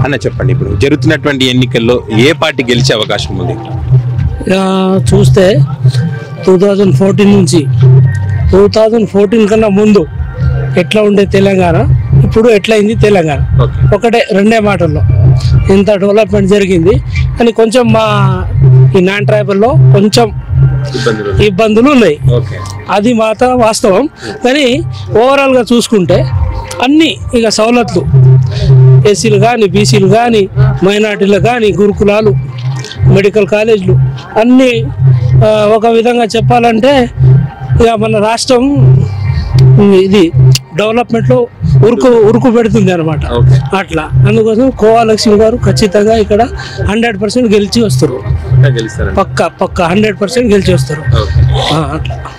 అన్న చెప్పండి ఇప్పుడు జరుగుతున్నటువంటి ఎన్నికల్లో ఏ పార్టీ గెలిచే అవకాశం ఉంది ఇక చూస్తే టూ థౌజండ్ ఫోర్టీన్ నుంచి టూ థౌజండ్ ఫోర్టీన్ కన్నా ముందు ఎట్లా ఉండే తెలంగాణ ఇప్పుడు ఎట్లయింది తెలంగాణ ఓకే ఒకటే రెండే మాటల్లో ఇంత డెవలప్మెంట్ జరిగింది కానీ కొంచెం మా ఈ నాన్ ట్రైబల్లో కొంచెం ఇబ్బందులు ఇబ్బందులు ఉన్నాయి ఓకే అది మాత్రం వాస్తవం కానీ ఓవరాల్గా చూసుకుంటే అన్ని ఇక సవలతులు ఎస్సీలు కానీ బీసీలు కానీ మైనార్టీలు కానీ గురుకులాలు మెడికల్ కాలేజీలు అన్నీ ఆ, ఒక విధంగా చెప్పాలంటే ఇక మన రాష్ట్రం ఇది డెవలప్మెంట్లో ఉరుకు ఉరుకు పెడుతుంది అనమాట ఓకే అట్లా అందుకోసం కోవాలక్ష్మి గారు ఖచ్చితంగా ఇక్కడ హండ్రెడ్ పర్సెంట్ గెలిచి వస్తారు గెలుస్తారండి పక్క పక్క హండ్రెడ్ పర్సెంట్ గెలిచి వస్తారు ఓకే ఆ, అట్లా